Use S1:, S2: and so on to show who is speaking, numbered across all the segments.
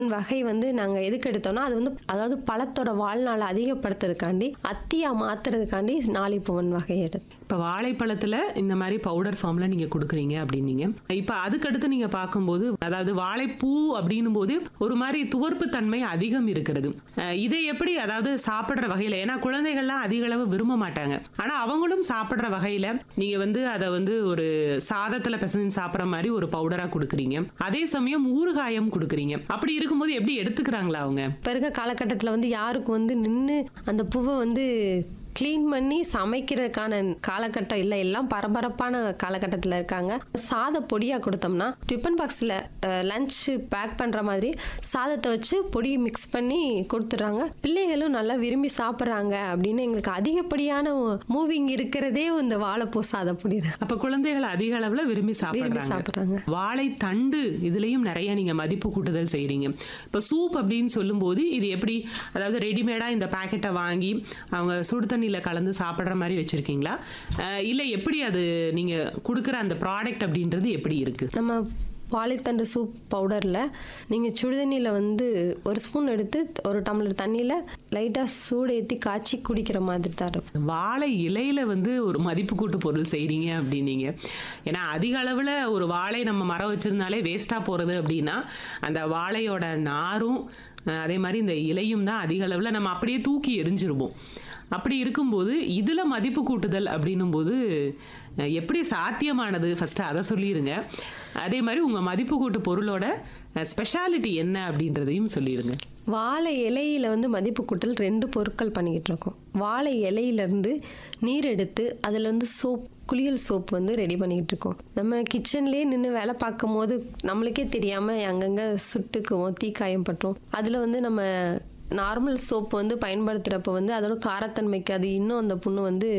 S1: வகை வந்து நாங்க எதுக்கு எடுத்தோம்னா அது வந்து அதாவது பழத்தோட வாழ்நாளை அதிகப்படுத்துறதுக்காண்டி அத்தியா மாத்துறதுக்காண்டி நாளிப்பூவன் வகை எடுத்தோம்
S2: இப்போ வாழைப்பழத்துல இந்த மாதிரி பவுடர் ஃபார்ம்ல நீங்க கொடுக்குறீங்க அப்படின்னீங்க இப்போ அதுக்கடுத்து நீங்க பார்க்கும்போது அதாவது வாழைப்பூ அப்படின்னும் போது ஒரு மாதிரி துவர்ப்பு தன்மை அதிகம் இருக்கிறது அஹ் இதை எப்படி அதாவது சாப்பிடுற வகையில ஏன்னா குழந்தைகள்லாம் அதிக அளவு விரும்ப மாட்டாங்க ஆனா அவங்களும் சாப்பிடுற வகையில நீங்க வந்து அதை வந்து ஒரு சாதத்துல பிசைஞ்சு சாப்பிடுற மாதிரி ஒரு பவுடரா கொடுக்குறீங்க அதே சமயம் ஊறுகாயம் கொடுக்குறீங்க அப்படி இருக்கும்போது எப்படி எடுத்துக்கிறாங்களா அவங்க
S1: இப்போ இருக்க காலகட்டத்தில் வந்து யாருக்கும் வந்து நின்று அந்த பூவை வந்து க்ளீன் பண்ணி சமைக்கிறதுக்கான காலகட்டம் இல்லை எல்லாம் பரபரப்பான காலகட்டத்தில் இருக்காங்க சாத பொடியாக கொடுத்தோம்னா டிஃபன் பாக்ஸில் லஞ்ச் பேக் பண்ணுற மாதிரி சாதத்தை வச்சு பொடி மிக்ஸ் பண்ணி கொடுத்துட்றாங்க பிள்ளைகளும் நல்லா விரும்பி சாப்பிட்றாங்க அப்படின்னு எங்களுக்கு அதிகப்படியான மூவிங் இருக்கிறதே இந்த வாழைப்பூ சாத பொடி தான்
S2: அப்ப குழந்தைகள் அதிக அளவுல விரும்பி
S1: விரும்பி
S2: சாப்பிடுறாங்க
S1: சாப்பிட்றாங்க
S2: வாழை தண்டு இதுலயும் நிறைய நீங்க மதிப்பு கூட்டுதல் செய்றீங்க இப்ப சூப் அப்படின்னு சொல்லும்போது இது எப்படி அதாவது ரெடிமேடா இந்த பாக்கெட்டை வாங்கி அவங்க சுடு தண்ணியில கலந்து சாப்பிடுற மாதிரி வச்சிருக்கீங்களா அஹ் இல்ல எப்படி அது நீங்க கொடுக்குற அந்த ப்ராடக்ட் அப்படின்றது எப்படி இருக்கு
S1: நம்ம வாழைத்தண்டு சூப் பவுடரில் நீங்கள் சுடுதண்ணியில் வந்து ஒரு ஸ்பூன் எடுத்து ஒரு டம்ளர் தண்ணியில் லைட்டாக சூடு ஏற்றி காய்ச்சி குடிக்கிற மாதிரி தான் இருக்கும்
S2: வாழை இலையில வந்து ஒரு மதிப்பு கூட்டு பொருள் செய்றீங்க அப்படின்னீங்க ஏன்னா அதிக அளவுல ஒரு வாழை நம்ம மரம் வச்சிருந்தாலே வேஸ்டா போறது அப்படின்னா அந்த வாழையோட நாரும் அஹ், அதே மாதிரி இந்த இலையும் தான் அதிக அளவுல நம்ம அப்படியே தூக்கி எரிஞ்சிருவோம் அப்படி இருக்கும்போது இதுல மதிப்பு கூட்டுதல் அப்படின்னும் போது அஹ், எப்படி சாத்தியமானது ஃபர்ஸ்ட் அதை சொல்லிடுங்க அதே மாதிரி உங்க மதிப்பு கூட்டு பொருளோட ஸ்பெஷாலிட்டி என்ன அப்படின்றதையும் சொல்லிடுங்க
S1: வாழை இலையில வந்து மதிப்பு கூட்டல் ரெண்டு பொருட்கள் பண்ணிக்கிட்டு இருக்கோம் வாழை இலையிலேருந்து நீர் எடுத்து அதுலேருந்து சோப் குளியல் சோப் வந்து ரெடி பண்ணிக்கிட்டு இருக்கோம் நம்ம கிச்சன்லேயே நின்று வேலை பார்க்கும் போது நம்மளுக்கே தெரியாமல் அங்கங்கே சுட்டுக்குவோம் தீக்காயம் பட்டுரும் அதில் வந்து நம்ம நார்மல் சோப் வந்து பயன்படுத்துகிறப்ப வந்து அதோட காரத்தன்மைக்கு அது இன்னும் அந்த புண்ணு வந்து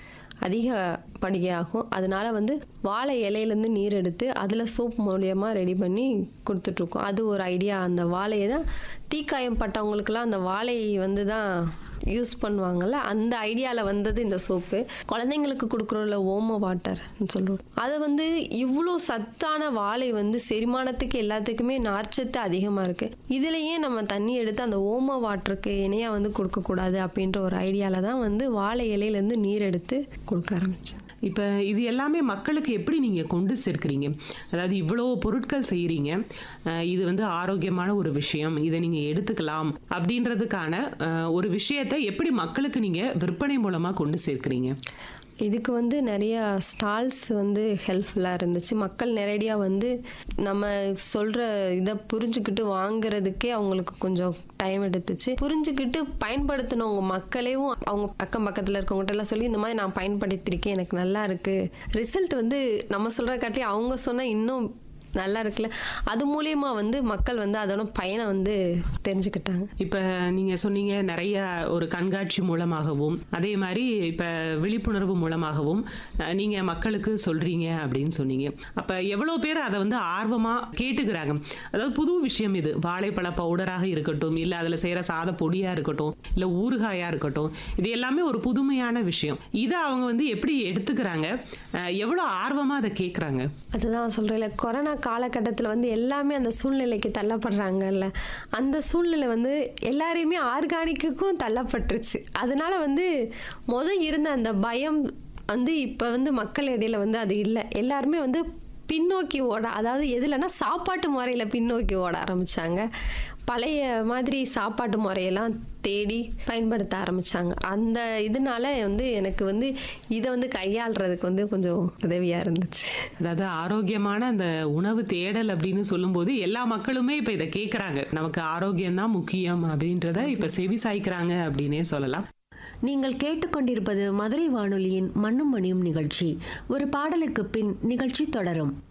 S1: அதிகப்படியாகும் அதனால வந்து வாழை இலையிலேருந்து நீர் எடுத்து அதில் சோப் மூலியமாக ரெடி பண்ணி கொடுத்துட்ருக்கோம் அது ஒரு ஐடியா அந்த வாழையை தான் தீக்காயம் பட்டவங்களுக்கெல்லாம் அந்த வாழை வந்து தான் யூஸ் பண்ணுவாங்கல்ல அந்த ஐடியாவில் வந்தது இந்த சோப்பு குழந்தைங்களுக்கு கொடுக்குறோம்ல ஓம வாட்டர்னு சொல்லுவோம் அதை வந்து இவ்வளோ சத்தான வாழை வந்து செரிமானத்துக்கு எல்லாத்துக்குமே நார்ச்சத்து அதிகமாக இருக்குது இதுலேயே நம்ம தண்ணி எடுத்து அந்த ஓம வாட்டருக்கு இணையாக வந்து கொடுக்கக்கூடாது அப்படின்ற ஒரு ஐடியாவில் தான் வந்து வாழை இலையிலேருந்து நீர் எடுத்து கொடுக்க ஆரம்பித்தேன்
S2: இப்போ இது எல்லாமே மக்களுக்கு எப்படி நீங்கள் கொண்டு சேர்க்குறீங்க அதாவது இவ்வளோ பொருட்கள் செய்கிறீங்க அஹ் இது வந்து ஆரோக்கியமான ஒரு விஷயம் இதை நீங்கள் எடுத்துக்கலாம் அப்படின்றதுக்கான அஹ், ஒரு விஷயத்தை எப்படி மக்களுக்கு நீங்கள் விற்பனை மூலமாக கொண்டு சேர்க்குறீங்க
S1: இதுக்கு வந்து நிறைய ஸ்டால்ஸ் வந்து ஹெல்ப்ஃபுல்லாக இருந்துச்சு மக்கள் நேரடியாக வந்து நம்ம சொல்கிற இதை புரிஞ்சுக்கிட்டு வாங்குறதுக்கே அவங்களுக்கு கொஞ்சம் டைம் எடுத்துச்சு புரிஞ்சுக்கிட்டு பயன்படுத்தினவங்க மக்களையும் அவங்க அக்கம் பக்கத்தில் இருக்கவங்ககிட்ட எல்லாம் சொல்லி இந்த மாதிரி நான் பயன்படுத்தியிருக்கேன் எனக்கு நல்லா இருக்குது ரிசல்ட் வந்து நம்ம சொல்கிற காட்டி அவங்க சொன்னால் இன்னும் நல்லா இருக்குல்ல அது மூலியமா வந்து மக்கள் வந்து அதோட பயனை வந்து தெரிஞ்சுக்கிட்டாங்க
S2: இப்போ நீங்கள் சொன்னீங்க நிறைய ஒரு கண்காட்சி மூலமாகவும் அதே மாதிரி இப்போ விழிப்புணர்வு மூலமாகவும் நீங்கள் மக்களுக்கு சொல்கிறீங்க அப்படின்னு சொன்னீங்க அப்போ எவ்வளோ பேர் அதை வந்து ஆர்வமாக கேட்டுக்கிறாங்க அதாவது புது விஷயம் இது வாழைப்பழ பவுடராக இருக்கட்டும் இல்லை அதில் செய்கிற சாத பொடியாக இருக்கட்டும் இல்லை ஊறுகாயாக இருக்கட்டும் இது எல்லாமே ஒரு புதுமையான விஷயம் இதை அவங்க வந்து எப்படி எடுத்துக்கிறாங்க அஹ் எவ்வளோ ஆர்வமாக அதை கேட்குறாங்க
S1: அதுதான் சொல்கிறேன்ல கொரோனா காலகட்டத்தில் வந்து எல்லாமே அந்த சூழ்நிலைக்கு தள்ளப்படுறாங்கல்ல அந்த சூழ்நிலை வந்து எல்லாரையுமே ஆர்கானிக்குக்கும் தள்ளப்பட்டுருச்சு அதனால வந்து முத இருந்த அந்த பயம் வந்து இப்போ வந்து மக்கள் இடையில வந்து அது இல்லை எல்லாருமே வந்து பின்னோக்கி ஓட அதாவது எதுலன்னா சாப்பாட்டு முறையில் பின்னோக்கி ஓட ஆரம்பிச்சாங்க பழைய மாதிரி சாப்பாட்டு முறையெல்லாம் தேடி பயன்படுத்த ஆரம்பிச்சாங்க அந்த இதனால வந்து எனக்கு வந்து இதை வந்து கையாளுறதுக்கு வந்து கொஞ்சம் உதவியாக இருந்துச்சு
S2: அதாவது ஆரோக்கியமான அந்த உணவு தேடல் அப்படின்னு சொல்லும்போது எல்லா மக்களுமே இப்ப இதை கேட்கறாங்க நமக்கு ஆரோக்கியம் தான் முக்கியம் அப்படின்றத இப்ப செவி சாய்க்கிறாங்க அப்படின்னே சொல்லலாம்
S3: நீங்கள் கேட்டுக்கொண்டிருப்பது மதுரை வானொலியின் மண்ணும் மணியும் நிகழ்ச்சி ஒரு பாடலுக்கு பின் நிகழ்ச்சி தொடரும்